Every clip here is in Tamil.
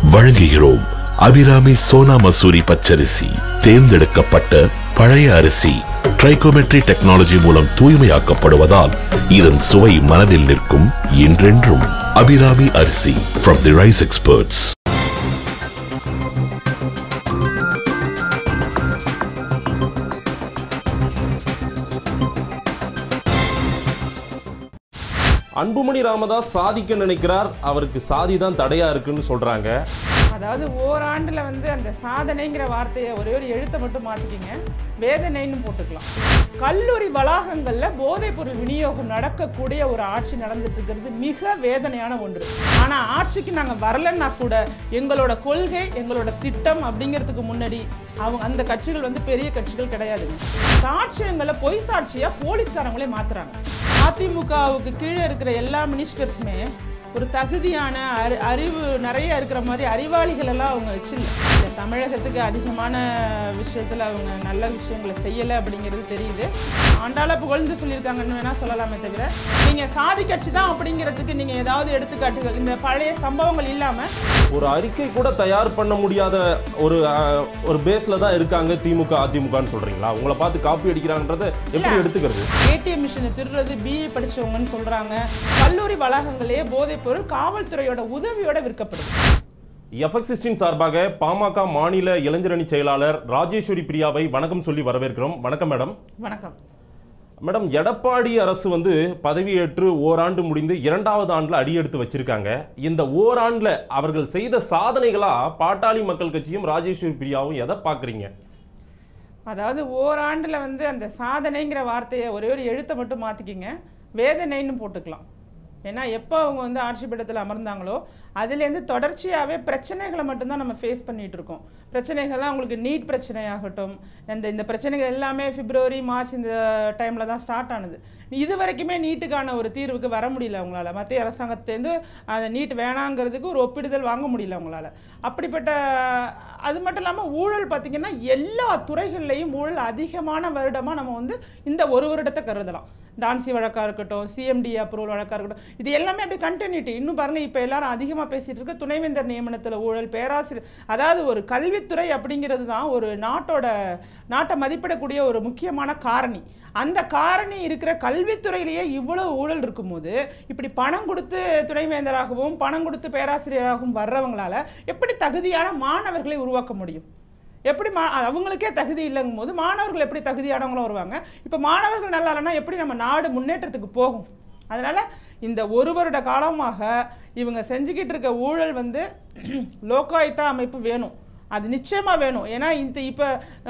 வழங்குகிறோம் அபிராமி சோனா மசூரி பச்சரிசி தேர்ந்தெடுக்கப்பட்ட பழைய அரிசி ட்ரைகோமெட்ரி டெக்னாலஜி மூலம் தூய்மையாக்கப்படுவதால் இதன் சுவை மனதில் நிற்கும் என்றென்றும் அபிராமி அரிசி from the rice experts Anbumani Ramadoss சாதிக்க நினைக்கிறார் அவருக்கு சாதி தான் தடையா இருக்குன்னு சொல்றாங்க அதாவது ஓராண்டில் வந்து அந்த சாதனைங்கிற வார்த்தையை ஒரே ஒரு எழுத்தை மட்டும் மாற்றிக்கிங்க வேதனைன்னு போட்டுக்கலாம் கல்லூரி வளாகங்களில் போதைப் பொருள் விநியோகம் நடக்கக்கூடிய ஒரு ஆட்சி நடந்துட்டு இருக்கிறது மிக வேதனையான ஒன்று ஆனால் ஆட்சிக்கு நாங்கள் வரலன்னா கூட எங்களோட கொள்கை எங்களோட திட்டம் அப்படிங்கிறதுக்கு முன்னாடி அவங்க அந்த கட்சிகள் வந்து பெரிய கட்சிகள் கிடையாதுங்க சாட்சியங்களை பொய் சாட்சியாக போலீஸ்காரங்களே மாத்துறாங்க அதிமுகவுக்கு கீழே இருக்கிற எல்லா மினிஸ்டர்ஸுமே ஒரு தகுதியான அறி அறிவு நிறைய இருக்கிற மாதிரி அறிவாளிகள் எல்லாம் அவங்க வச்சிருந்தாங்க இந்த தமிழகத்துக்கு அதிகமான விஷயத்தில் அவங்க நல்ல விஷயங்களை செய்யலை அப்படிங்கிறது தெரியுது ஆண்டாள புகழ்ந்து சொல்லியிருக்காங்கன்னு வேணா சொல்லலாமே தவிர நீங்கள் சாதி கட்சி தான் அப்படிங்கிறதுக்கு நீங்கள் ஏதாவது எடுத்துக்காட்டுகள் இந்த பழைய சம்பவங்கள் இல்லாமல் ஒரு அறிக்கை கூட தயார் பண்ண முடியாத ஒரு அஹ், ஒரு பேஸ்ல தான் இருக்காங்க திமுக அதிமுகன்னு சொல்றீங்களா உங்களை பார்த்து காப்பி அடிக்கிறாங்கன்றத எப்படி இல்ல. எடுத்துக்கிறது ஏடிஎம் மிஷினை திருடுறது பிஏ படிச்சவங்கன்னு சொல்றாங்க கல்லூரி வளாகங்களே போதைப் பொருள் காவல்துறையோட உதவியோட விற்கப்படுது எஃப்எக்ஸ் சிக்ஸ்டீன் சார்பாக பாமக மாநில இளைஞரணி செயலாளர் ராஜேஸ்வரி பிரியாவை வணக்கம் சொல்லி வரவேற்கிறோம் வணக்கம் மேடம் வணக்கம் மேடம் எடப்பாடி அரசு வந்து பதவியேற்று ஓராண்டு முடிந்து இரண்டாவது ஆண்டுல அடியெடுத்து வச்சிருக்காங்க இந்த ஓராண்டுல அவர்கள் செய்த சாதனைகளா பாட்டாளி மக்கள் கட்சியும் ராஜேஸ்வரி பிரியாவும் எதை பாக்குறீங்க அதாவது ஓராண்டில் வந்து அந்த சாதனைங்கிற வார்த்தையை ஒரே ஒரு எழுத்தை மட்டும் மாற்றிக்கிங்க வேதனைன்னு போட்டுக்கலாம் ஏன்னா எப்போ அவங்க வந்து ஆட்சி பீடத்தில் அமர்ந்தாங்களோ அதுலேருந்து தொடர்ச்சியாகவே பிரச்சனைகளை மட்டும்தான் நம்ம ஃபேஸ் பண்ணிட்டு இருக்கோம் பிரச்சனைகள்லாம் அவங்களுக்கு நீட் பிரச்சனையாகட்டும் இந்த இந்த பிரச்சனைகள் எல்லாமே பிப்ரவரி மார்ச் இந்த டைமில் தான் ஸ்டார்ட் ஆனது இது வரைக்குமே நீட்டுக்கான ஒரு தீர்வுக்கு வர முடியல அவங்களால மத்திய அரசாங்கத்திலேருந்து அந்த நீட் வேணாங்கிறதுக்கு ஒரு ஒப்பிடுதல் வாங்க முடியல அவங்களால அப்படிப்பட்ட அது மட்டும் இல்லாமல் ஊழல் பார்த்திங்கன்னா எல்லா துறைகள்லையும் ஊழல் அதிகமான வருடமாக நம்ம வந்து இந்த ஒரு வருடத்தை கருதலாம் டான்சி வழக்காக இருக்கட்டும் சிஎம்டி அப்ரூவல் வழக்காக இருக்கட்டும் இது எல்லாமே அப்படியே கண்டினியூட்டி இன்னும் பாருங்கள் இப்போ எல்லாரும் அதிகமாக பேசிகிட்டு இருக்க துணைவேந்தர் நியமனத்தில் ஊழல் பேராசிரியர் அதாவது ஒரு கல்வித்துறை அப்படிங்கிறது தான் ஒரு நாட்டோட நாட்டை மதிப்பிடக்கூடிய ஒரு முக்கியமான காரணி அந்த காரணி இருக்கிற கல்வித்துறையிலேயே இவ்வளவு ஊழல் இருக்கும்போது இப்படி பணம் கொடுத்து துணைவேந்தராகவும் பணம் கொடுத்து பேராசிரியராகவும் வர்றவங்களால எப்படி தகுதியான மாணவர்களை உருவாக்க முடியும் எப்படி மா அவங்களுக்கே தகுதி இல்லைங்கும் போது மாணவர்கள் எப்படி தகுதியானவங்களும் வருவாங்க இப்போ மாணவர்கள் நல்லா இல்லைன்னா எப்படி நம்ம நாடு முன்னேற்றத்துக்கு போகும் அதனால் இந்த ஒரு வருட காலமாக இவங்க செஞ்சுக்கிட்டு இருக்க ஊழல் வந்து லோகாயுத்தா அமைப்பு வேணும் அது நிச்சயமா வேணும் ஏன்னா இந்த இப்போ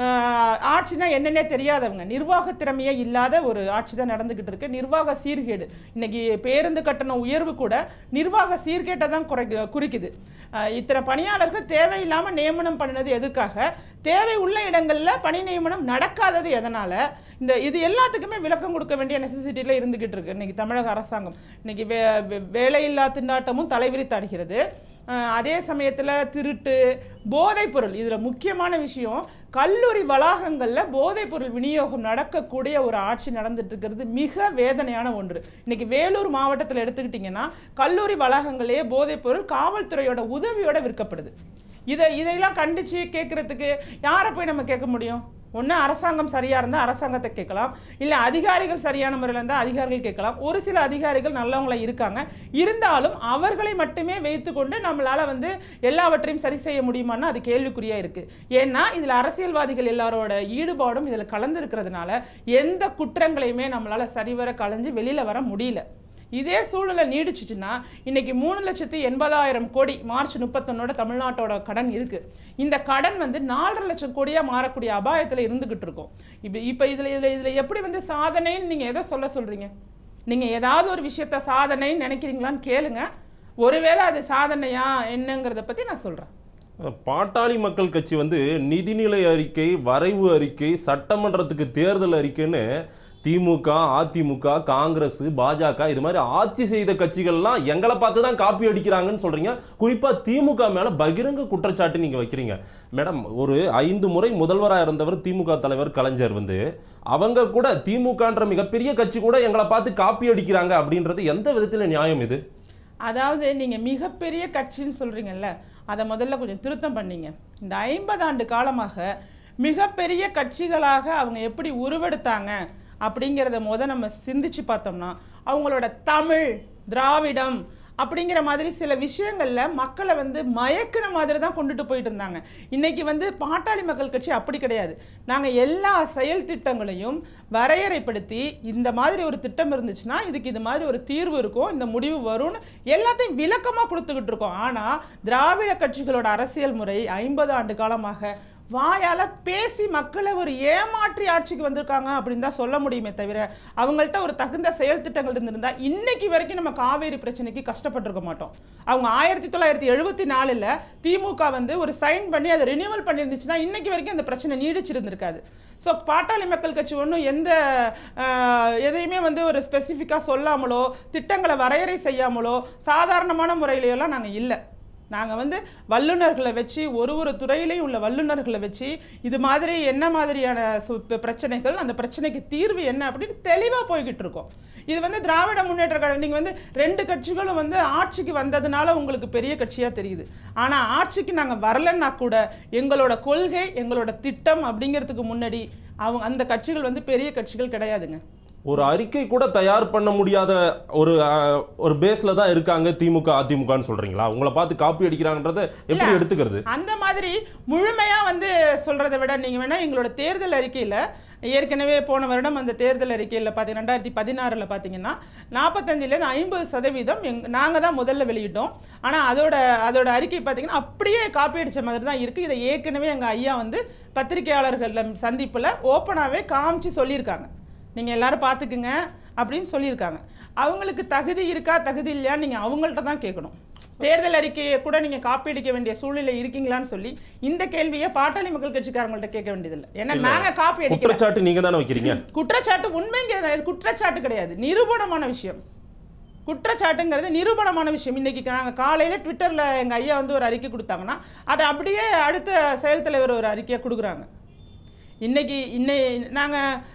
ஆட்சினா என்னன்னே தெரியாதவங்க நிர்வாக திறமையே இல்லாத ஒரு ஆட்சி தான் நடந்துகிட்டு இருக்கு நிர்வாக சீர்கேடு இன்னைக்கு பேருந்து கட்டண உயர்வு கூட நிர்வாக சீர்கேட்டை தான் குறை குறிக்குது அஹ், இத்தனை பணியாளர்கள் தேவையில்லாமல் நியமனம் பண்ணினது எதுக்காக தேவை உள்ள இடங்களில் பணி நியமனம் நடக்காதது எதனால இந்த இது எல்லாத்துக்குமே விளக்கம் கொடுக்க வேண்டிய நெசசிட்டியில் இருந்துகிட்டு இருக்கு இன்னைக்கு தமிழக அரசாங்கம் இன்னைக்கு வே வே- வேலையில்லா திண்டாட்டமும் தலைவிரித்தாடுகிறது அஹ் அதே சமயத்தில் திருட்டு போதைப்பொருள் இதில் முக்கியமான விஷயம் கல்லூரி வளாகங்களில் போதைப்பொருள் விநியோகம் நடக்கக்கூடிய ஒரு ஆட்சி நடந்துட்டு இருக்கிறது மிக வேதனையான ஒன்று இன்னைக்கு வேலூர் மாவட்டத்தில் எடுத்துக்கிட்டிங்கன்னா கல்லூரி வளாகங்களே போதைப்பொருள் காவல்துறையோட உதவியோட விற்கப்படுது இதை இதையெல்லாம் கண்டித்து கேட்குறதுக்கு யாரை போய் நம்ம கேட்க முடியும் ஒன்று அரசாங்கம் சரியாக இருந்தால் அரசாங்கத்தை கேட்கலாம் இல்லை அதிகாரிகள் சரியான முறையில் இருந்தால் அதிகாரிகள் கேட்கலாம் ஒரு சில அதிகாரிகள் நல்லவங்களா இருக்காங்க இருந்தாலும் அவர்களை மட்டுமே வைத்துக்கொண்டு நம்மளால் வந்து எல்லாவற்றையும் சரி செய்ய முடியுமான்னா அது கேள்விக்குறியாக இருக்குது ஏன்னா இதில் அரசியல்வாதிகள் எல்லாரோட ஈடுபாடும் இதில் கலந்துருக்கிறதுனால எந்த குற்றங்களையுமே நம்மளால் சரிவர களைஞ்சு வெளியில் வர முடியல இதே சூழ்நிலை நீடிச்சுச்சுன்னா இன்னைக்கு மூணு லட்சத்தி எண்பதாயிரம் கோடி மார்ச் முப்பத்தொன்னோட தமிழ்நாட்டோட கடன் இருக்கு இந்த கடன் வந்து நாலரை லட்சம் கோடியா மாறக்கூடிய அபாயத்தில் இருந்துகிட்டு இருக்கும் இப்போ இப்போ இதில் இதில் இதில் எப்படி வந்து சாதனைன்னு நீங்கள் எதை சொல்ல சொல்றீங்க நீங்கள் ஏதாவது ஒரு விஷயத்த சாதனைன்னு நினைக்கிறீங்களான்னு கேளுங்க ஒருவேளை அது சாதனையா என்னங்கிறத பற்றி நான் சொல்கிறேன் பாட்டாளி மக்கள் கட்சி வந்து நிதிநிலை அறிக்கை வரைவு அறிக்கை சட்டமன்றத்துக்கு தேர்தல் அறிக்கைன்னு திமுக அதிமுக காங்கிரஸ் பாஜக இது மாதிரி ஆட்சி செய்த கட்சிகள்லாம் எங்களை பார்த்து தான் காப்பி அடிக்கிறாங்கன்னு சொல்றீங்க குறிப்பா திமுக மேல பகிரங்க குற்றச்சாட்டு நீங்க வைக்கிறீங்க மேடம் ஒரு ஐந்து முறை முதல்வராக இருந்தவர் திமுக தலைவர் கலைஞர் வந்து அவங்க கூட திமுகன்ற மிகப்பெரிய கட்சி கூட எங்களை பார்த்து காப்பி அடிக்கிறாங்க அப்படின்றது எந்த விதத்துல நியாயம் இது அதாவது நீங்க மிகப்பெரிய கட்சின்னு சொல்றீங்கல்ல அதை முதல்ல கொஞ்சம் திருத்தம் பண்ணீங்க இந்த ஐம்பது ஆண்டு காலமாக மிகப்பெரிய கட்சிகளாக அவங்க எப்படி உருவெடுத்தாங்க அப்படிங்கிறத முத நம்ம சிந்திச்சு பார்த்தோம்னா அவங்களோட தமிழ் திராவிடம் அப்படிங்கிற மாதிரி சில விஷயங்கள்ல மக்களை வந்து மயக்கின மாதிரி தான் கொண்டுட்டு போயிட்டு இருந்தாங்க இன்னைக்கு வந்து பாட்டாளி மக்கள் கட்சி அப்படி கிடையாது நாங்க எல்லா செயல் திட்டங்களையும் வரையறைப்படுத்தி இந்த மாதிரி ஒரு திட்டம் இருந்துச்சுன்னா இதுக்கு இது மாதிரி ஒரு தீர்வு இருக்கும் இந்த முடிவு வரும்னு எல்லாத்தையும் விளக்கமா கொடுத்துக்கிட்டு இருக்கோம் ஆனா திராவிட கட்சிகளோட அரசியல் முறை ஐம்பது ஆண்டு காலமாக வாயால பேசி மக்களை ஒரு ஏமாற்றி ஆட்சிக்கு வந்திருக்காங்க அப்படின்னு தான் சொல்ல முடியுமே தவிர அவங்கள்ட்ட ஒரு தகுந்த செயல் திட்டங்கள் இருந்திருந்தா இன்னைக்கு வரைக்கும் நம்ம காவேரி பிரச்சனைக்கு கஷ்டப்பட்டிருக்க மாட்டோம் அவங்க ஆயிரத்தி தொள்ளாயிரத்தி எழுபத்தி நாலுல திமுக வந்து ஒரு சைன் பண்ணி அதை ரினியூவல் பண்ணியிருந்துச்சுன்னா இன்னைக்கு வரைக்கும் அந்த பிரச்சனை நீடிச்சிருந்திருக்காது ஸோ பாட்டாளி மக்கள் கட்சி ஒன்றும் எந்த ஆஹ், எதையுமே வந்து ஒரு ஸ்பெசிஃபிக்காக சொல்லாமலோ திட்டங்களை வரையறை செய்யாமலோ சாதாரணமான முறையிலையெல்லாம் நாங்கள் இல்லை நாங்கள் வந்து வல்லுநர்களை வச்சு ஒரு ஒரு துறையிலையும் உள்ள வல்லுநர்களை வச்சு இது மாதிரி என்ன மாதிரியான சு- ப- பிரச்சனைகள் அந்த பிரச்சனைக்கு தீர்வு என்ன அப்படின்னு தெளிவாக போய்கிட்டு இருக்கோம் இது வந்து திராவிட முன்னேற்ற கழகம் நீங்கள் வந்து ரெண்டு கட்சிகளும் வந்து ஆட்சிக்கு வந்ததுனால உங்களுக்கு பெரிய கட்சியாக தெரியுது ஆனால் ஆட்சிக்கு நாங்கள் வரலன்னா கூட எங்களோட கொள்கை எங்களோட திட்டம் அப்படிங்கிறதுக்கு முன்னாடி அவங்க அந்த கட்சிகள் வந்து பெரிய கட்சிகள் கிடையாதுங்க ஒரு அறிக்கை கூட தயார் பண்ண முடியாத ஒரு அஹ், ஒரு பேஸ்ல தான் இருக்காங்க திமுக அதிமுகன்னு சொல்றீங்களா உங்களை பார்த்து காப்பி அடிக்கிறாங்கன்றத எப்படி இல்ல. எடுத்துக்கிறது அந்த மாதிரி முழுமையா வந்து சொல்றதை விட நீங்க வேணா எங்களோட தேர்தல் அறிக்கையில ஏற்கனவே போன வருடம் அந்த தேர்தல் அறிக்கையில் பார்த்தீங்கன்னா ரெண்டாயிரத்தி பதினாறில் பார்த்தீங்கன்னா நாற்பத்தஞ்சிலேருந்து ஐம்பது சதவீதம் எங் நாங்கள் தான் முதல்ல வெளியிட்டோம் ஆனால் அதோட அதோட அறிக்கை பார்த்தீங்கன்னா அப்படியே காப்பி அடிச்ச மாதிரி தான் இருக்குது இதை ஏற்கனவே எங்கள் ஐயா வந்து பத்திரிகையாளர்கள் சந்திப்பில் ஓப்பனாகவே காமிச்சு சொல்லியிருக்காங்க நீங்கள் எல்லாரும் பார்த்துக்குங்க அப்படின்னு சொல்லியிருக்காங்க அவங்களுக்கு தகுதி இருக்கா தகுதி இல்லையா நீங்கள் அவங்கள்ட்ட தான் கேட்கணும் தேர்தல் அறிக்கையை கூட நீங்கள் காப்பி அடிக்க வேண்டிய சூழ்நிலை இருக்கீங்களான்னு சொல்லி இந்த கேள்வியை பாட்டாளி மக்கள் கட்சிக்காரங்கள்ட்ட கேட்க வேண்டியதில்லை ஏன்னா நாங்கள் காப்பி அடிக்கல குற்றச்சாட்டு நீங்க தானே வைக்கிறீங்க குற்றச்சாட்டு உண்மைங்கிறது இது குற்றச்சாட்டு கிடையாது நிரூபணமான விஷயம் குற்றச்சாட்டுங்கிறது நிரூபணமான விஷயம் இன்னைக்கு நாங்கள் காலையில் ட்விட்டரில் எங்கள் ஐயா வந்து ஒரு அறிக்கை கொடுத்தாங்கன்னா அதை அப்படியே அடுத்த செயல் தலைவர் ஒரு அறிக்கையை கொடுக்குறாங்க இன்னைக்கு இன்னை நாங்கள்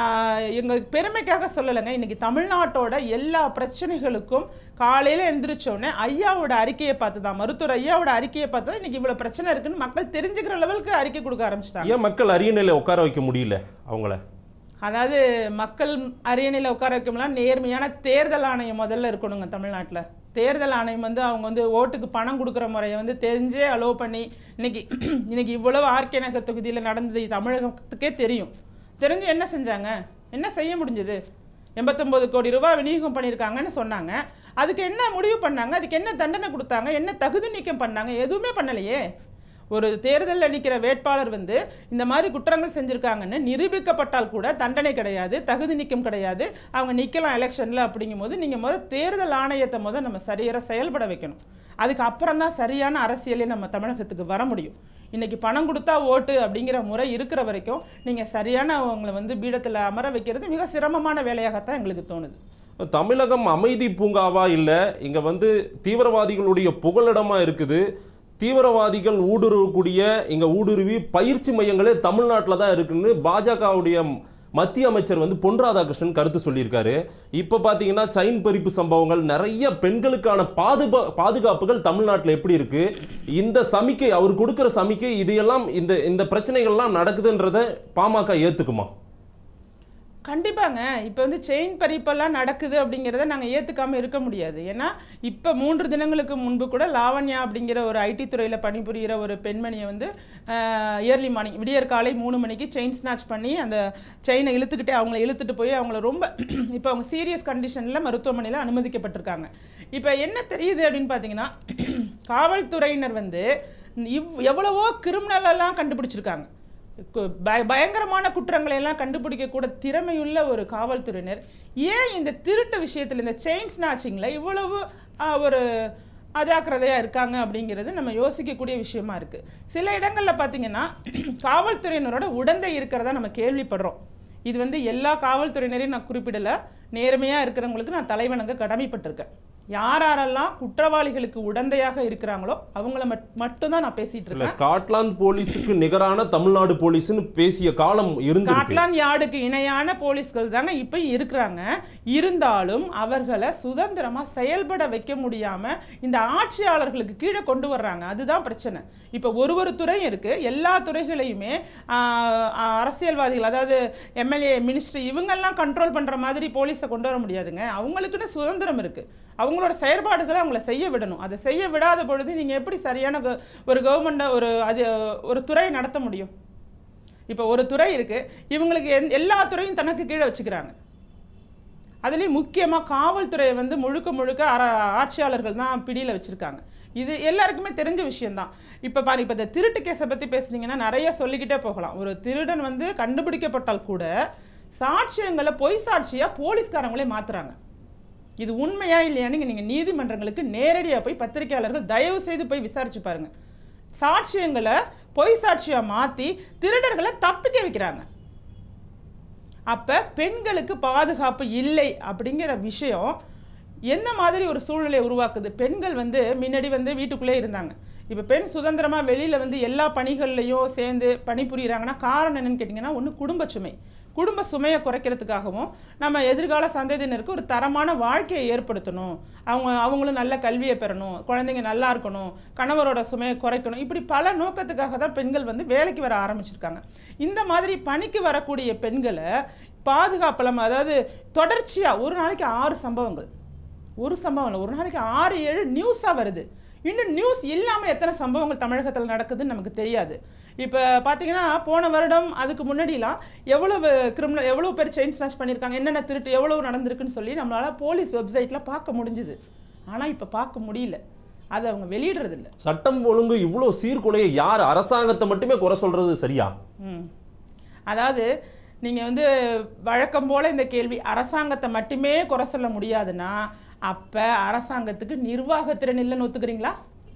எங்கள் பெருமைக்காக சொல்லலைங்க இன்னைக்கு தமிழ்நாட்டோட எல்லா பிரச்சனைகளுக்கும் காலையில் எந்திரிச்சோடனே ஐயாவோட அறிக்கையை பார்த்து தான் மருத்துவர் ஐயாவோட அறிக்கையை பார்த்து தான் இன்னைக்கு இவ்வளோ பிரச்சனை இருக்குன்னு மக்கள் தெரிஞ்சுக்கிற லெவலுக்கு அறிக்கை கொடுக்க ஆரம்பிச்சிட்டாங்க ஏன் மக்கள் அரியணையில உட்கார வைக்க முடியல அவங்கள அதாவது மக்கள் அரியணையில் உட்கார வைக்கணும்னா நேர்மையான தேர்தல் ஆணையம் முதல்ல இருக்கணுங்க தமிழ்நாட்டில் தேர்தல் ஆணையம் வந்து அவங்க வந்து ஓட்டுக்கு பணம் கொடுக்குற முறையை வந்து தெரிஞ்சே அலோவ் பண்ணி இன்னைக்கு இன்னைக்கு இவ்வளவு ஆர்கே நகர் தொகுதியில் நடந்தது தமிழகத்துக்கே தெரியும் தெரிஞ்சு என்ன செஞ்சாங்க என்ன செய்ய முடிஞ்சது எண்பத்தொம்போது கோடி ரூபாய் விநியோகம் பண்ணியிருக்காங்கன்னு சொன்னாங்க அதுக்கு என்ன முடிவு பண்ணாங்க அதுக்கு என்ன தண்டனை கொடுத்தாங்க என்ன தகுதி நீக்கம் பண்ணாங்க எதுவுமே பண்ணலையே ஒரு தேர்தலில் நிற்கிற வேட்பாளர் வந்து இந்த மாதிரி குற்றங்கள் செஞ்சுருக்காங்கன்னு நிரூபிக்கப்பட்டால் கூட தண்டனை கிடையாது தகுதி நீக்கம் கிடையாது அவங்க நிற்கலாம் எலெக்ஷனில் அப்படிங்கும்போது நீங்கள் முதல் தேர்தல் ஆணையத்தை முதல் நம்ம சரியாக செயல்பட வைக்கணும் அதுக்கு அப்புறம் தான் சரியான அரசியலே நம்ம தமிழகத்துக்கு வர முடியும் இன்னைக்கு பணம் கொடுத்தா ஓட்டு அப்படிங்கிற முறை இருக்கிற வரைக்கும் நீங்கள் சரியான அவங்கள வந்து பீடத்தில் அமர வைக்கிறது மிக சிரமமான வேலையாகத்தான் எங்களுக்கு தோணுது தமிழகம் அமைதி பூங்காவா இல்ல இங்க வந்து தீவிரவாதிகளுடைய புகலிடமா இருக்குது தீவிரவாதிகள் ஊடுருவக்கூடிய இங்க ஊடுருவி பயிற்சி மையங்களே தமிழ்நாட்டில் தான் இருக்குன்னு பாஜகவுடைய மத்திய அமைச்சர் வந்து பொன் ராதாகிருஷ்ணன் கருத்து சொல்லியிருக்காரு இப்போ பார்த்தீங்கன்னா செயின் பறிப்பு சம்பவங்கள் நிறைய பெண்களுக்கான பாதுகா பாதுகாப்புகள் தமிழ்நாட்டில் எப்படி இருக்கு இந்த சமிக்கை அவர் கொடுக்குற சமிக்கை இதையெல்லாம் இந்த இந்த பிரச்சனைகள்லாம் நடக்குதுன்றத பாமக ஏத்துக்குமா கண்டிப்பாங்க இப்போ வந்து செயின் பறிப்பெல்லாம் நடக்குது அப்படிங்கிறத நாங்கள் ஏற்றுக்காமல் இருக்க முடியாது ஏன்னா இப்போ மூன்று தினங்களுக்கு முன்பு கூட லாவண்யா அப்படிங்கிற ஒரு ஐடி துறையில் பணிபுரிகிற ஒரு பெண்மணியை வந்து இயர்லி மார்னிங் விடியற் காலை மூணு மணிக்கு செயின் ஸ்நாச் பண்ணி அந்த செயினை இழுத்துக்கிட்டே அவங்கள இழுத்துட்டு போய் அவங்கள ரொம்ப இப்போ அவங்க சீரியஸ் கண்டிஷனில் மருத்துவமனையில் அனுமதிக்கப்பட்டிருக்காங்க இப்போ என்ன தெரியுது அப்படின்னு பார்த்தீங்கன்னா காவல்துறையினர் வந்து இவ் எவ்வளவோ கிரிமினல் எல்லாம் கண்டுபிடிச்சிருக்காங்க கு- பய- பயங்கரமான குற்றங்களை எல்லாம் கண்டுபிடிக்க கூட திறமையுள்ள ஒரு காவல்துறையினர் ஏன் இந்த திருட்டு விஷயத்தில் இந்த செயின் ஸ்நாச்சிங்கில் இவ்வளவு ஆ, ஒரு அஜாக்கிரதையாக இருக்காங்க அப்படிங்கிறது நம்ம யோசிக்கக்கூடிய விஷயமா இருக்கு சில இடங்களில் பார்த்தீங்கன்னா காவல்துறையினரோட உடந்தை இருக்கிறதா நம்ம கேள்விப்படுறோம் இது வந்து எல்லா காவல்துறையினரையும் நான் குறிப்பிடலை நேர்மையாக இருக்கிறவங்களுக்கு நான் தலைவணங்க கடமைப்பட்டிருக்கேன் யார் யாரெல்லாம் குற்றவாளிகளுக்கு உடந்தையாக இருக்கிறாங்களோ அவங்கள மட்- மட்டும்தான் நான் பேசிட்டு இல்ல இருக்கேன் ஸ்காட்லாந்து போலீஸுக்கு நிகரான தமிழ்நாடு போலீஸ்னு பேசிய காலம் இருந்திருக்கு ஸ்காட்லாந்து யார்டுக்கு இணையான போலீஸ்கள் தாங்க இப்போ இருக்கிறாங்க இருந்தாலும் அவர்களை சுதந்திரமா செயல்பட வைக்க முடியாம இந்த ஆட்சியாளர்களுக்கு கீழே கொண்டு வர்றாங்க அதுதான் பிரச்சனை இப்போ ஒரு ஒரு துறையும் இருக்கு எல்லா துறைகளையுமே ஆஹ், ஆஹ், அரசியல்வாதிகள் அதாவது எம்எல்ஏ மினிஸ்டர் இவங்கெல்லாம் கண்ட்ரோல் பண்ற மாதிரி போலீஸை கொண்டு வர முடியாதுங்க அவங்களுக்குன்னு சுதந்திரம் இருக்கு அவங்களோட செயற்பாடுகளை அவங்கள செய்ய விடணும் அதை செய்ய விடாத பொழுது நீங்க எப்படி சரியான கவ- ஒரு கவர்மெண்ட்டை ஒரு அது ஒரு துறையை நடத்த முடியும் இப்போ ஒரு துறை இருக்கு இவங்களுக்கு எந்த- எல்லா துறையும் தனக்கு கீழே வச்சுக்கிறாங்க அதுலேயும் முக்கியமாக காவல்துறையை வந்து முழுக்க முழுக்க அர ஆட்சியாளர்கள் தான் பிடியில் வச்சுருக்காங்க இது எல்லாருக்குமே தெரிஞ்ச விஷயம்தான் இப்போ பாரு இப்போ இந்த திருட்டு கேஸை பற்றி பேசுனீங்கன்னா நிறைய சொல்லிக்கிட்டே போகலாம் ஒரு திருடன் வந்து கண்டுபிடிக்கப்பட்டால் கூட சாட்சியங்களை பொய் சாட்சியாக போலீஸ்காரங்களே மாத்துறாங்க இது உண்மையா இல்லையான்னு நீங்கள் நீதிமன்றங்களுக்கு நேரடியாக போய் பத்திரிகையாளர்கள் தயவு செய்து போய் விசாரிச்சு பாருங்க சாட்சியங்களை பொய் சாட்சியா மாற்றி திருடர்களை தப்பிக்க வைக்கிறாங்க அப்ப பெண்களுக்கு பாதுகாப்பு இல்லை அப்படிங்கிற விஷயம் என்ன மாதிரி ஒரு சூழ்நிலையை உருவாக்குது பெண்கள் வந்து முன்னாடி வந்து வீட்டுக்குள்ளே இருந்தாங்க இப்போ பெண் சுதந்திரமா வெளியில வந்து எல்லா பணிகள்லையும் சேர்ந்து பணிபுரியுறாங்கன்னா காரணம் என்னன்னு கேட்டிங்கன்னா ஒன்று குடும்ப சுமை குடும்ப சுமையை குறைக்கிறதுக்காகவும் நம்ம எதிர்கால சந்ததியினருக்கு ஒரு தரமான வாழ்க்கையை ஏற்படுத்தணும் அவங்க அவங்களும் நல்ல கல்வியை பெறணும் குழந்தைங்க நல்லா இருக்கணும் கணவரோட சுமையை குறைக்கணும் இப்படி பல நோக்கத்துக்காக தான் பெண்கள் வந்து வேலைக்கு வர ஆரம்பிச்சிருக்காங்க இந்த மாதிரி பணிக்கு வரக்கூடிய பெண்களை பாதுகாப்பலாம் அதாவது தொடர்ச்சியாக ஒரு நாளைக்கு ஆறு சம்பவங்கள் ஒரு சம்பவம் இல்லை ஒரு நாளைக்கு ஆறு ஏழு நியூஸாக வருது இன்னும் நியூஸ் இல்லாமல் எத்தனை சம்பவங்கள் தமிழகத்தில் நடக்குதுன்னு நமக்கு தெரியாது இப்போ பார்த்தீங்கன்னா போன வருடம் அதுக்கு முன்னாடிலாம் எவ்வளவு கிரிமினல் எவ்வளோ பேர் செயின் ஸ்னாச் பண்ணியிருக்காங்க என்னென்ன திருட்டு எவ்வளவு நடந்திருக்குன்னு சொல்லி நம்மளால் போலீஸ் வெப்சைட்டில் பார்க்க முடிஞ்சுது ஆனால் இப்போ பார்க்க முடியல அதை அவங்க வெளியிடுறதில்ல சட்டம் ஒழுங்கு இவ்வளோ சீர்குலைய யார் அரசாங்கத்தை மட்டுமே குறை சொல்றது சரியா ம் அதாவது நீங்கள் வந்து வழக்கம் போல் இந்த கேள்வி அரசாங்கத்தை மட்டுமே குறை சொல்ல முடியாதுன்னா அப்போ அரசாங்கத்துக்கு நிர்வாகத்திறன் இல்லைன்னு ஒத்துக்கிறீங்களா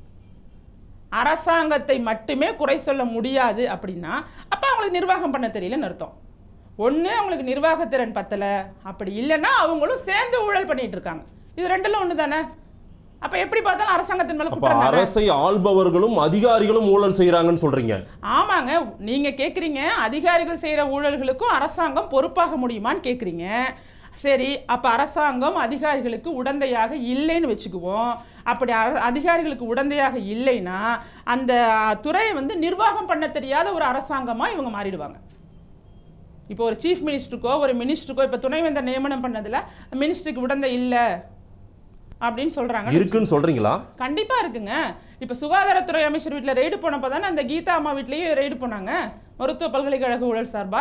அரசாங்கத்தை மட்டுமே குறை சொல்ல முடியாது அப்படின்னா அப்போ அவங்களுக்கு நிர்வாகம் பண்ண தெரியலன்னு அர்த்தம் ஒன்று அவங்களுக்கு நிர்வாகத்திறன் பத்தலை அப்படி இல்லைன்னா அவங்களும் சேர்ந்து ஊழல் பண்ணிட்டு இருக்காங்க இது ரெண்டுல ஒன்று தானே அப்போ எப்படி பார்த்தாலும் அரசாங்கத்தின் மேலே அப்ப குற்றம் தானே? அரசை ஆள்பவர்களும் அதிகாரிகளும் ஊழல் செய்யறாங்கன்னு சொல்றீங்க ஆமாங்க நீங்க கேக்குறீங்க அதிகாரிகள் செய்யற ஊழல்களுக்கும் அரசாங்கம் பொறுப்பாக முடியுமான்னு கேக்குறீங்க சரி அப்ப அரசாங்கம் அதிகாரிகளுக்கு உடந்தையாக இல்லைன்னு வச்சுக்குவோம் அப்படி அர- அதிகாரிகளுக்கு உடந்தையாக இல்லைன்னா அந்த அஹ், துறையை வந்து நிர்வாகம் பண்ண தெரியாத ஒரு அரசாங்கமா இவங்க மாறிடுவாங்க இப்போ ஒரு சீஃப் மினிஸ்டருக்கோ ஒரு மினிஸ்டருக்கோ இப்போ துணைவேந்தர் நியமனம் பண்ணதுல மினிஸ்டருக்கு உடந்தை இல்லை அப்படின்னு சொல்றாங்க இருக்குன்னு சொல்றீங்களா கண்டிப்பா இருக்குங்க இப்ப சுகாதாரத்துறை அமைச்சர் வீட்ல ரெய்டு போனப்ப தானே அந்த கீதா அம்மா வீட்லயும் ரெய்டு போனாங்க மருத்துவ பல்கலைக்கழக ஊழல் சார்பா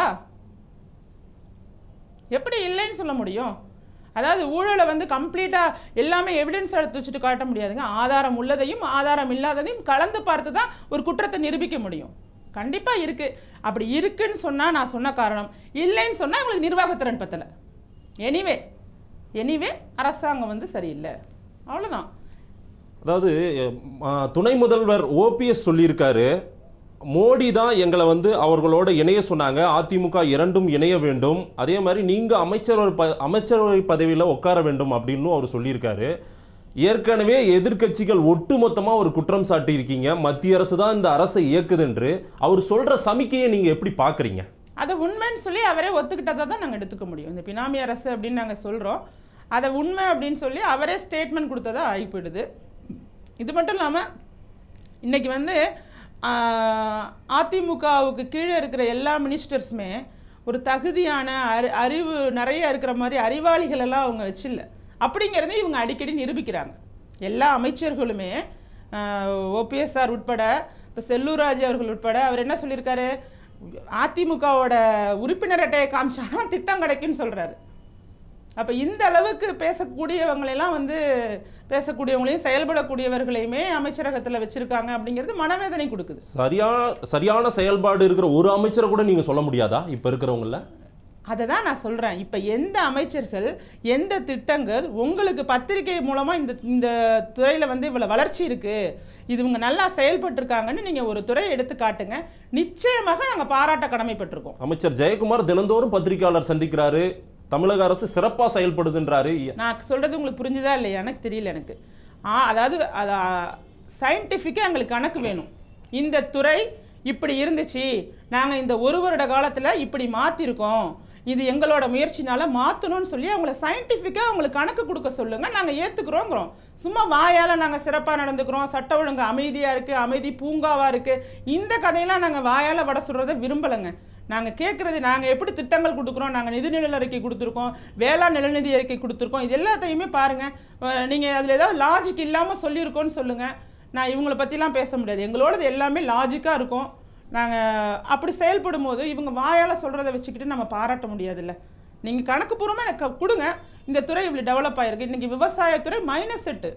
எப்படி இல்லைன்னு சொல்ல முடியும் அதாவது ஊழலை வந்து கம்ப்ளீட்டா எல்லாமே எவிடன்ஸ் எடுத்து வச்சுட்டு காட்ட முடியாதுங்க ஆதாரம் உள்ளதையும் ஆதாரம் இல்லாததையும் கலந்து பார்த்து தான் ஒரு குற்றத்தை நிரூபிக்க முடியும் கண்டிப்பா இருக்கு அப்படி இருக்குன்னு சொன்னா நான் சொன்ன காரணம் இல்லைன்னு சொன்னா உங்களுக்கு நிர்வாகத்திறன் பத்தல எனிவே எனிவே அரசாங்கம் வந்து சரியில்லை அவ்வளவுதான் அதாவது அஹ், துணை முதல்வர் ஓபிஎஸ் சொல்லியிருக்காரு மோடி தான் எங்களை வந்து அவர்களோட இணைய சொன்னாங்க அதிமுக இரண்டும் இணைய வேண்டும் அதே மாதிரி நீங்க அமைச்சரவை ப அமைச்சரவை பதவியில் உட்கார வேண்டும் அப்படின்னு அவர் சொல்லியிருக்காரு ஏற்கனவே எதிர்க்கட்சிகள் ஒட்டுமொத்தமா ஒரு குற்றம் சாட்டியிருக்கீங்க மத்திய அரசு தான் இந்த அரசை இயக்குது என்று அவர் சொல்ற சமிக்கையை நீங்க எப்படி பார்க்கறீங்க அதை உண்மைன்னு சொல்லி அவரே ஒத்துக்கிட்டதை தான் நாங்கள் எடுத்துக்க முடியும் இந்த பினாமி அரசு அப்படின்னு நாங்கள் சொல்கிறோம் அதை உண்மை அப்படின்னு சொல்லி அவரே ஸ்டேட்மெண்ட் கொடுத்ததா ஆகி போயிடுது இது மட்டும் இல்லாமல் இன்னைக்கு வந்து ஆஹ், அதிமுகவுக்கு கீழே இருக்கிற எல்லா மினிஸ்டர்ஸுமே ஒரு தகுதியான அறி அறிவு நிறைய இருக்கிற மாதிரி அறிவாளிகள் எல்லாம் அவங்க வச்சில்ல அப்படிங்கிறதை இவங்க அடிக்கடி நிரூபிக்கிறாங்க எல்லா அமைச்சர்களுமே ஓபிஎஸ்ஆர் உட்பட இப்போ செல்லூர்ராஜ் அவர்கள் உட்பட அவர் என்ன சொல்லியிருக்காரு அதிமுகவோட உறுப்பினர் அட்டையை காமிச்சாதான் திட்டம் கிடைக்குன்னு சொல்றாரு அப்ப இந்த அளவுக்கு பேசக்கூடியவங்களெல்லாம் வந்து பேசக்கூடியவங்களையும் செயல்படக்கூடியவர்களையுமே அமைச்சரகத்துல வச்சிருக்காங்க அப்படிங்கிறது மனவேதனை கொடுக்குது சரியா சரியான செயல்பாடு இருக்கிற ஒரு அமைச்சரை கூட நீங்க சொல்ல முடியாதா இப்ப இருக்கிறவங்கள அதை தான் நான் சொல்கிறேன் இப்போ எந்த அமைச்சர்கள் எந்த திட்டங்கள் உங்களுக்கு பத்திரிகை மூலமாக இந்த இந்த துறையில் வந்து இவ்வளோ வளர்ச்சி இருக்குது இது இவங்க நல்லா செயல்பட்டிருக்காங்கன்னு நீங்கள் ஒரு துறையை எடுத்து காட்டுங்க நிச்சயமாக நாங்கள் பாராட்ட கடமைப்பட்டிருக்கோம் அமைச்சர் ஜெயக்குமார் தினந்தோறும் பத்திரிகையாளர் சந்திக்கிறாரு தமிழக அரசு சிறப்பா செயல்படுதுன்றாரு நான் சொல்றது உங்களுக்கு புரிஞ்சுதா இல்லையா எனக்கு தெரியல எனக்கு ஆ அதாவது சயின்டிஃபிக்காக எங்களுக்கு கணக்கு வேணும் இந்த துறை இப்படி இருந்துச்சு நாங்கள் இந்த ஒரு வருட காலத்தில் இப்படி மாற்றிருக்கோம் இது எங்களோட முயற்சினால மாற்றணும்னு சொல்லி அவங்கள சயின்டிஃபிக்காக அவங்களுக்கு கணக்கு கொடுக்க சொல்லுங்கள் நாங்கள் ஏற்றுக்குறோங்கிறோம் சும்மா வாயால் நாங்கள் சிறப்பாக நடந்துக்கிறோம் சட்ட ஒழுங்கு அமைதியாக இருக்குது அமைதி பூங்காவாக இருக்குது இந்த கதையெல்லாம் நாங்கள் வாயால் வட சொல்கிறத விரும்பலைங்க நாங்கள் கேட்குறது நாங்கள் எப்படி திட்டங்கள் கொடுக்குறோம் நாங்கள் நிதிநிலை அறிக்கை கொடுத்துருக்கோம் வேளாண் நிலநிதி அறிக்கை கொடுத்துருக்கோம் இது எல்லாத்தையுமே பாருங்கள் நீங்கள் அதில் ஏதாவது லாஜிக் இல்லாமல் சொல்லியிருக்கோன்னு சொல்லுங்கள் நான் இவங்கள பற்றிலாம் பேச முடியாது எங்களோடது எல்லாமே லாஜிக்காக இருக்கும் நாங்கள் அப்படி செயல்படும் போது இவங்க வாயால் சொல்கிறத வச்சுக்கிட்டு நம்ம பாராட்ட முடியாதுல்ல நீங்கள் கணக்கு பூர்வமாக எனக்கு கொடுங்க இந்த துறை இப்படி டெவலப் ஆகிருக்கு இன்றைக்கி விவசாயத்துறை மைனஸ் எட்டு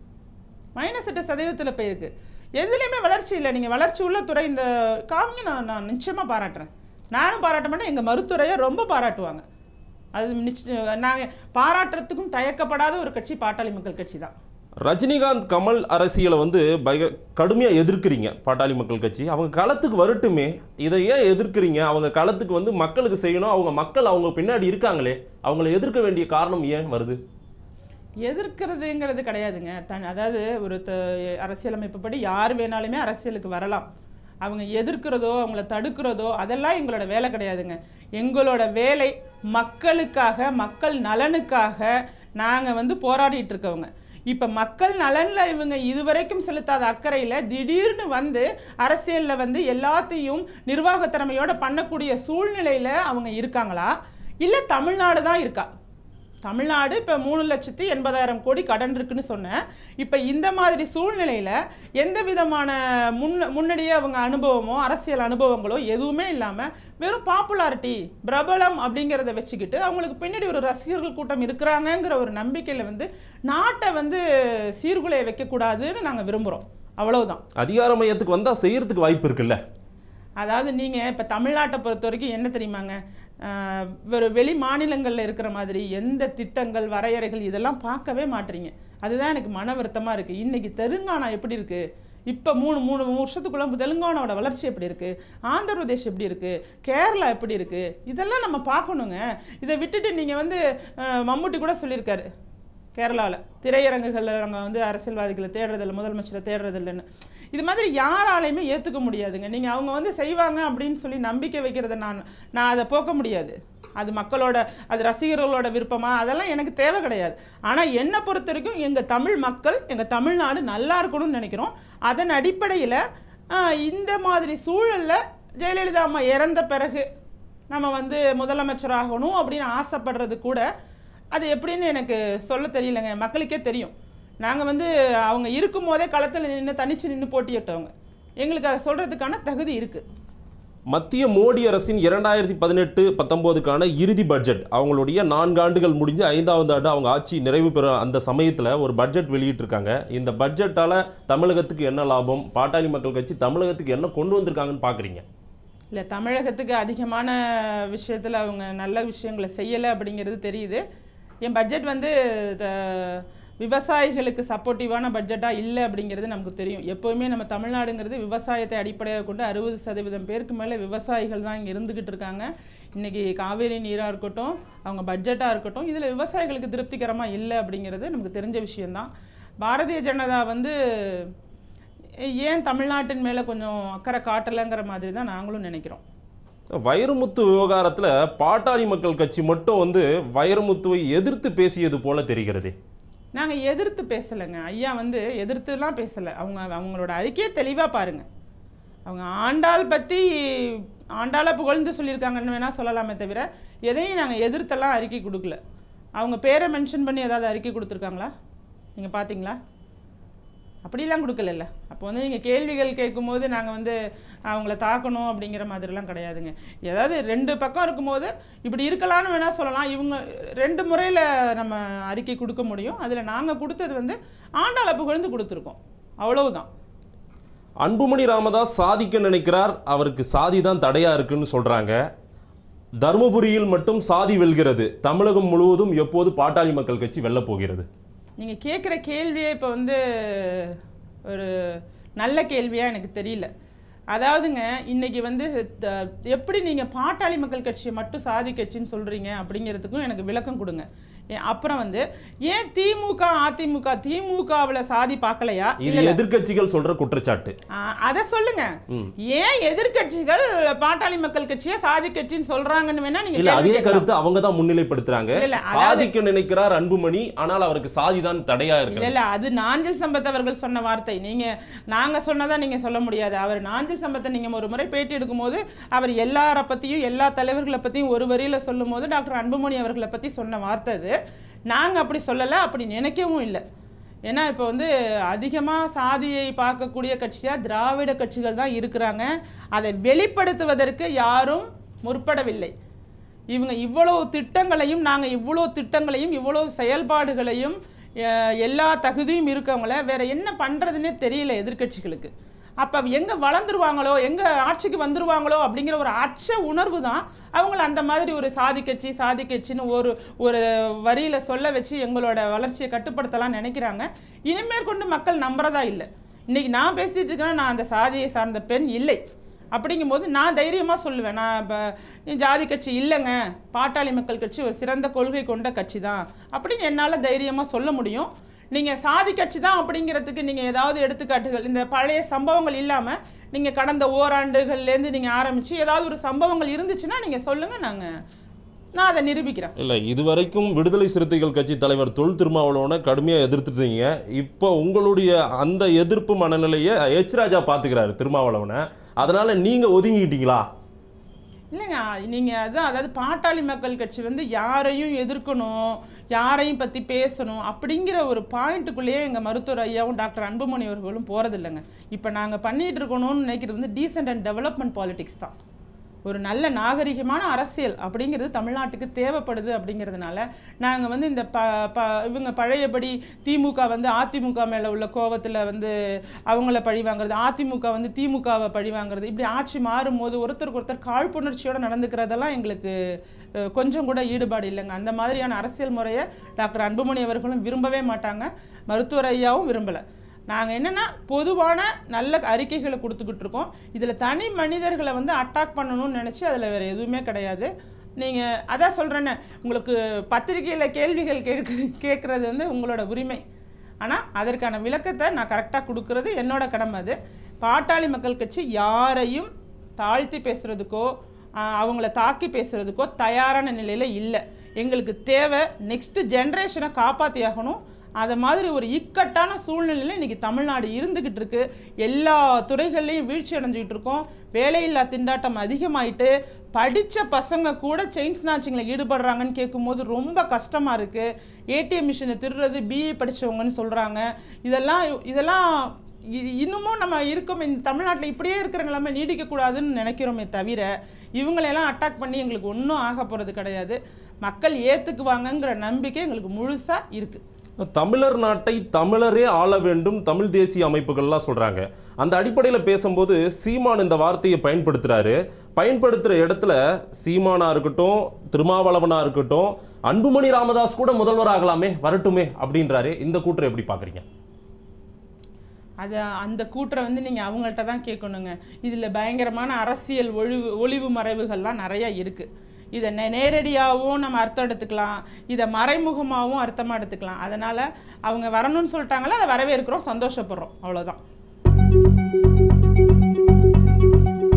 மைனஸ் எட்டு சதவீதத்தில் போயிருக்கு எதுலேயுமே வளர்ச்சி இல்லை நீங்கள் வளர்ச்சி உள்ள துறை இந்த காமிங்க நான் நான் நிச்சயமாக பாராட்டுறேன் நானும் பாராட்ட மாட்டேன் எங்கள் மருத்துவரையை ரொம்ப பாராட்டுவாங்க அது நிச்சயம் நாங்கள் பாராட்டுறதுக்கும் தயக்கப்படாத ஒரு கட்சி பாட்டாளி மக்கள் கட்சி தான் ரஜினிகாந்த் கமல் அரசியலை வந்து பய கடுமையாக எதிர்க்கிறீங்க பாட்டாளி மக்கள் கட்சி அவங்க களத்துக்கு வரட்டுமே இதை ஏன் எதிர்க்கிறீங்க அவங்க களத்துக்கு வந்து மக்களுக்கு செய்யணும் அவங்க மக்கள் அவங்க பின்னாடி இருக்காங்களே அவங்கள எதிர்க்க வேண்டிய காரணம் ஏன் வருது எதிர்க்கிறதுங்கிறது கிடையாதுங்க தன் அதாவது ஒரு த அரசியலமைப்புப்படி யார் வேணாலுமே அரசியலுக்கு வரலாம் அவங்க எதிர்க்கிறதோ அவங்கள தடுக்கிறதோ அதெல்லாம் எங்களோட வேலை கிடையாதுங்க எங்களோட வேலை மக்களுக்காக மக்கள் நலனுக்காக நாங்கள் வந்து போராடிட்டு இருக்கவங்க இப்போ மக்கள் நலனில் இவங்க இதுவரைக்கும் செலுத்தாத அக்கறையில் திடீர்னு வந்து அரசியலில் வந்து எல்லாத்தையும் நிர்வாகத் திறமையோட பண்ணக்கூடிய சூழ்நிலையில் அவங்க இருக்காங்களா இல்லை தமிழ்நாடு தான் இருக்கா தமிழ்நாடு இப்போ மூணு லட்சத்தி எண்பதாயிரம் கோடி கடன் இருக்குன்னு சொன்னேன் இப்போ இந்த மாதிரி சூழ்நிலையில் எந்த விதமான முன்ன முன்னாடியே அவங்க அனுபவமோ அரசியல் அனுபவங்களோ எதுவுமே இல்லாமல் வெறும் பாப்புலாரிட்டி பிரபலம் அப்படிங்கிறத வச்சுக்கிட்டு அவங்களுக்கு பின்னாடி ஒரு ரசிகர்கள் கூட்டம் இருக்கிறாங்கங்கிற ஒரு நம்பிக்கையில் வந்து நாட்டை வந்து சீர்குலைய வைக்கக்கூடாதுன்னு நாங்கள் விரும்புகிறோம் அவ்வளவுதான் அதிகார மையத்துக்கு வந்தால் செய்யறதுக்கு வாய்ப்பு இருக்குல்ல அதாவது நீங்கள் இப்போ தமிழ்நாட்டை பொறுத்த வரைக்கும் என்ன தெரியுமாங்க ஆஹ் ஒரு வெளி மாநிலங்களில் இருக்கிற மாதிரி எந்த திட்டங்கள் வரையறைகள் இதெல்லாம் பார்க்கவே மாட்டீங்க அதுதான் எனக்கு மன வருத்தமாக இருக்குது இன்றைக்கி தெலுங்கானா எப்படி இருக்குது இப்போ மூணு மூணு வருஷத்துக்குள்ள தெலுங்கானாவோட வளர்ச்சி எப்படி இருக்குது ஆந்திர பிரதேஷ் எப்படி இருக்குது கேரளா எப்படி இருக்குது இதெல்லாம் நம்ம பார்க்கணுங்க இதை விட்டுட்டு நீங்கள் வந்து ஆஹ் மம்முட்டி கூட சொல்லியிருக்காரு கேரளாவில் திரையரங்குகளில் நாங்கள் வந்து அரசியல்வாதிகளை தேடுறதில்ல முதலமைச்சரை தேடுறதில்லைன்னு இது மாதிரி யாராலையுமே ஏற்றுக்க முடியாதுங்க நீங்கள் அவங்க வந்து செய்வாங்க அப்படின்னு சொல்லி நம்பிக்கை வைக்கிறத நான் நான் அதை போக்க முடியாது அது மக்களோட அது ரசிகர்களோட விருப்பமா அதெல்லாம் எனக்கு தேவை கிடையாது ஆனால் என்னை பொறுத்த வரைக்கும் எங்கள் தமிழ் மக்கள் எங்கள் தமிழ்நாடு நல்லா இருக்கணும்னு நினைக்கிறோம் அதன் அடிப்படையில் இந்த மாதிரி சூழலில் ஜெயலலிதா அம்மா இறந்த பிறகு நம்ம வந்து முதலமைச்சராகணும் அப்படின்னு ஆசைப்படுறது கூட அது எப்படின்னு எனக்கு சொல்ல தெரியலங்க மக்களுக்கே தெரியும் நாங்கள் வந்து அவங்க இருக்கும் போதே களத்தில் நின்று தனிச்சு நின்று போட்டியிட்டவங்க எங்களுக்கு அதை சொல்கிறதுக்கான தகுதி இருக்குது மத்திய மோடி அரசின் இரண்டாயிரத்தி பதினெட்டு பத்தொம்போதுக்கான இறுதி பட்ஜெட் அவங்களுடைய நான்கு ஆண்டுகள் முடிஞ்சு ஐந்தாவது ஆண்டு அவங்க ஆட்சி நிறைவு பெற அந்த சமயத்தில் ஒரு பட்ஜெட் வெளியிட்டிருக்காங்க இந்த பட்ஜெட்டால் தமிழகத்துக்கு என்ன லாபம் பாட்டாளி மக்கள் கட்சி தமிழகத்துக்கு என்ன கொண்டு வந்திருக்காங்கன்னு பார்க்குறீங்க இல்லை தமிழகத்துக்கு அதிகமான விஷயத்தில் அவங்க நல்ல விஷயங்களை செய்யலை அப்படிங்கிறது தெரியுது என் பட்ஜெட் வந்து த- விவசாயிகளுக்கு சப்போர்ட்டிவான பட்ஜெட்டாக இல்லை அப்படிங்கிறது நமக்கு தெரியும் எப்போவுமே நம்ம தமிழ்நாடுங்கிறது விவசாயத்தை அடிப்படையாக கொண்டு அறுபது சதவீதம் பேருக்கு மேலே விவசாயிகள் தான் இங்கே இருந்துக்கிட்டு இருக்காங்க இன்றைக்கி காவேரி நீராக இருக்கட்டும் அவங்க பட்ஜெட்டாக இருக்கட்டும் இதில் விவசாயிகளுக்கு திருப்திகரமாக இல்லை அப்படிங்கிறது நமக்கு தெரிஞ்ச விஷயம்தான் பாரதிய ஜனதா வந்து ஏன் தமிழ்நாட்டின் மேலே கொஞ்சம் அக்கறை காட்டலைங்கிற மாதிரி தான் நாங்களும் நினைக்கிறோம் வைரமுத்து விவகாரத்தில் பாட்டாளி மக்கள் கட்சி மட்டும் வந்து வைரமுத்துவை எதிர்த்து பேசியது போல தெரிகிறதே நாங்கள் எதிர்த்து பேசலைங்க ஐயா வந்து எதிர்த்துலாம் பேசலை அவங்க அவங்களோட அறிக்கையை தெளிவாக பாருங்கள் அவங்க ஆண்டாள் பற்றி ஆண்டாளை புகழ்ந்து சொல்லியிருக்காங்கன்னு வேணால் சொல்லலாமே தவிர எதையும் நாங்கள் எதிர்த்தெல்லாம் அறிக்கை கொடுக்கல அவங்க பேரை மென்ஷன் பண்ணி ஏதாவது அறிக்கை கொடுத்துருக்காங்களா நீங்கள் பார்த்தீங்களா அப்படிலாம் கொடுக்கலல்ல அப்போ வந்து நீங்கள் கேள்விகள் கேட்கும்போது நாங்கள் வந்து அவங்கள தாக்கணும் அப்படிங்கிற மாதிரிலாம் கிடையாதுங்க ஏதாவது ரெண்டு பக்கம் இருக்கும்போது இப்படி இருக்கலாம்னு வேணால் சொல்லலாம் இவங்க ரெண்டு முறையில் நம்ம அறிக்கை கொடுக்க முடியும் அதில் நாங்கள் கொடுத்தது வந்து ஆண்டாள புகழ்ந்து கொடுத்துருக்கோம் அவ்வளவுதான் அன்புமணி ராமதாஸ் சாதிக்க நினைக்கிறார் அவருக்கு சாதி தான் தடையா இருக்குன்னு சொல்றாங்க தருமபுரியில் மட்டும் சாதி வெல்கிறது தமிழகம் முழுவதும் எப்போது பாட்டாளி மக்கள் கட்சி வெல்லப் போகிறது நீங்கள் கேட்குற கேள்வியே இப்போ வந்து ஒரு நல்ல கேள்வியாக எனக்கு தெரியல அதாவதுங்க இன்னைக்கு வந்து த- எப்படி நீங்க பாட்டாளி மக்கள் கட்சியை மட்டும் சாதி கட்சின்னு சொல்றீங்க அப்படிங்கிறதுக்கும் எனக்கு விளக்கம் கொடுங்க ஏ, அப்புறம் வந்து ஏன் திமுக அதிமுக திமுகவுல சாதி பார்க்கலையா இது எதிர்க்கட்சிகள் சொல்ற குற்றச்சாட்டு ஆ, அத சொல்லுங்க ஏன் எதிர்க்கட்சிகள் பாட்டாளி மக்கள் கட்சியை சாதி கட்சின்னு சொல்றாங்கன்னு வேணா நீங்க இல்ல கேள்வி அதே கேட்கலாம். கருத்து அவங்க தான் முன்னிலைப்படுத்துறாங்க இல்ல, இல்ல, அதாவது- சாதிக்க நினைக்கிறார் அன்புமணி ஆனால் அவருக்கு சாதி தான் தடையா இல்ல இருக்கு இல்ல அது நாஞ்சில் சம்பத் அவர்கள் சொன்ன வார்த்தை நீங்க நாங்க சொன்னதா நீங்க சொல்ல முடியாது அவர் நாஞ்சில் சம்பத்தை நீங்க ஒரு முறை பேட்டி எடுக்கும்போது அவர் எல்லார பத்தியும் எல்லா தலைவர்களை பத்தியும் ஒரு வரியில சொல்லும் போது டாக்டர் அன்புமணி அவர்களை பத்தி சொன்ன வார்த்தை அது நாங்க அப்படி சொல்லல அப்படி நினைக்கவும் இல்லை ஏன்னா இப்போ வந்து அதிகமாக சாதியை பார்க்கக்கூடிய கட்சியாக திராவிட கட்சிகள் தான் இருக்கிறாங்க அதை வெளிப்படுத்துவதற்கு யாரும் முற்படவில்லை இவங்க இவ்வளவு திட்டங்களையும் நாங்கள் இவ்வளோ திட்டங்களையும் இவ்வளோ செயல்பாடுகளையும் அஹ், எல்லா தகுதியும் இருக்கவங்கள வேற என்ன பண்ணுறதுன்னே தெரியல எதிர்க்கட்சிகளுக்கு அப்போ எங்கே வளர்ந்துருவாங்களோ எங்கே ஆட்சிக்கு வந்துருவாங்களோ அப்படிங்கிற ஒரு அச்ச உணர்வு தான் அவங்கள அந்த மாதிரி ஒரு சாதி கட்சி சாதி கட்சின்னு ஒரு ஒரு வரியில் சொல்ல வச்சு எங்களோட வளர்ச்சியை கட்டுப்படுத்தலாம் நினைக்கிறாங்க இனிமேல் கொண்டு மக்கள் நம்புறதா இல்லை இன்னைக்கு நான் பேசிட்டு இருக்கேன்னா நான் அந்த சாதியை சார்ந்த பெண் இல்லை அப்படிங்கும்போது நான் தைரியமாக சொல்லுவேன் நான் இப்போ ஜாதி கட்சி இல்லைங்க பாட்டாளி மக்கள் கட்சி ஒரு சிறந்த கொள்கை கொண்ட கட்சி தான் அப்படின்னு என்னால் தைரியமாக சொல்ல முடியும் நீங்கள் சாதி கட்சி தான் அப்படிங்கிறதுக்கு நீங்கள் ஏதாவது எடுத்துக்காட்டுகள் இந்த பழைய சம்பவங்கள் இல்லாமல் நீங்கள் கடந்த ஓராண்டுகள்லேருந்து நீங்கள் ஆரம்பித்து ஏதாவது ஒரு சம்பவங்கள் இருந்துச்சுன்னா நீங்கள் சொல்லுங்கள் நாங்கள் நான் அதை நிரூபிக்கிறேன் இல்ல இதுவரைக்கும் விடுதலை சிறுத்தைகள் கட்சி தலைவர் தொல் திருமாவளவனை கடுமையா எதிர்த்துட்டீங்க இப்போ உங்களுடைய அந்த எதிர்ப்பு மனநிலையை எச் ராஜா பாத்துக்கிறாரு திருமாவளவனை அதனால நீங்க ஒதுங்கிட்டீங்களா இல்லைங்க நீங்கள் அதான் அதாவது பாட்டாளி மக்கள் கட்சி வந்து யாரையும் எதிர்க்கணும் யாரையும் பற்றி பேசணும் அப்படிங்கிற ஒரு பாயிண்ட்டுக்குள்ளேயே எங்கள் மருத்துவர் ஐயாவும் டாக்டர் அன்புமணி அவர்களும் போகிறது இல்லைங்க இப்போ நாங்கள் பண்ணிட்டு இருக்கணும்னு நினைக்கிறது வந்து டீசென்ட் அண்ட் டெவலப்மெண்ட் பாலிடிக்ஸ் தான் ஒரு நல்ல நாகரிகமான அரசியல் அப்படிங்கிறது தமிழ்நாட்டுக்கு தேவைப்படுது அப்படிங்கிறதுனால நாங்கள் வந்து இந்த ப ப இவங்க பழையபடி திமுக வந்து அதிமுக மேலே உள்ள கோவத்தில் வந்து அவங்கள பழி வாங்குறது அதிமுக வந்து திமுகவை பழி வாங்குறது இப்படி ஆட்சி மாறும்போது ஒருத்தருக்கு ஒருத்தர் காழ்ப்புணர்ச்சியோடு நடந்துக்கிறதெல்லாம் எங்களுக்கு அஹ், கொஞ்சம் கூட ஈடுபாடு இல்லைங்க அந்த மாதிரியான அரசியல் முறையை டாக்டர் அன்புமணி அவர்களும் விரும்பவே மாட்டாங்க மருத்துவர் ஐயாவும் விரும்பலை நாங்கள் என்னென்னா பொதுவான நல்ல அறிக்கைகளை கொடுத்துக்கிட்டு இருக்கோம் இதில் தனி மனிதர்களை வந்து அட்டாக் பண்ணணும்னு நினச்சி அதில் வேறு எதுவுமே கிடையாது நீங்கள் அதான் சொல்கிறேன்னே உங்களுக்கு பத்திரிகையில் கேள்விகள் கேட்கு கேட்குறது வந்து உங்களோட உரிமை ஆனால் அதற்கான விளக்கத்தை நான் கரெக்டாக கொடுக்கறது என்னோட கடமை அது பாட்டாளி மக்கள் கட்சி யாரையும் தாழ்த்தி பேசுகிறதுக்கோ அவங்கள தாக்கி பேசுகிறதுக்கோ தயாரான நிலையில் இல்லை எங்களுக்கு தேவை நெக்ஸ்ட் ஜென்ரேஷனை காப்பாற்றி ஆகணும் அதை மாதிரி ஒரு இக்கட்டான சூழ்நிலையில் இன்னைக்கு தமிழ்நாடு இருந்துகிட்டு இருக்கு எல்லா துறைகள்லையும் வீழ்ச்சி அடைஞ்சுக்கிட்டு இருக்கோம் வேலையில்லா திண்டாட்டம் அதிகமாயிட்டு படித்த பசங்க கூட செயின் ஸ்நாச்சிங்கில் ஈடுபடுறாங்கன்னு கேட்கும்போது ரொம்ப கஷ்டமாக இருக்குது ஏடிஎம் மிஷினை திருடுறது பிஏ படித்தவங்கன்னு சொல்கிறாங்க இதெல்லாம் இதெல்லாம் இது இன்னமும் நம்ம இருக்கோம் இந்த தமிழ்நாட்டில் இப்படியே இருக்கிற நிலைமை நீடிக்கக்கூடாதுன்னு நினைக்கிறோமே தவிர இவங்களையெல்லாம் அட்டாக் பண்ணி எங்களுக்கு ஒன்றும் ஆக போகிறது கிடையாது மக்கள் ஏற்றுக்குவாங்கங்கிற நம்பிக்கை எங்களுக்கு முழுசாக இருக்குது தமிழர் நாட்டை தமிழரே ஆள வேண்டும் தமிழ் தேசிய அமைப்புகள்லாம் சொல்றாங்க அந்த அடிப்படையில் பேசும்போது சீமான் இந்த வார்த்தையை பயன்படுத்துறாரு பயன்படுத்துற இடத்துல சீமானா இருக்கட்டும் திருமாவளவனா இருக்கட்டும் அன்புமணி ராமதாஸ் கூட முதல்வர் ஆகலாமே வரட்டுமே அப்படின்றாரு இந்த கூற்றை எப்படி பாக்குறீங்க அது அந்த கூற்றை வந்து நீங்கள் அவங்கள்ட்ட தான் கேட்கணுங்க இதில் பயங்கரமான அரசியல் ஒழிவு ஒளிவு மறைவுகள்லாம் நிறையா இருக்குது இதை நே நேரடியாகவும் நம்ம அர்த்தம் எடுத்துக்கலாம் இதை மறைமுகமாகவும் அர்த்தமாக எடுத்துக்கலாம் அதனால் அவங்க வரணும்னு சொல்லிட்டாங்களா அதை வரவேற்கிறோம் சந்தோஷப்படுறோம் அவ்வளோதான்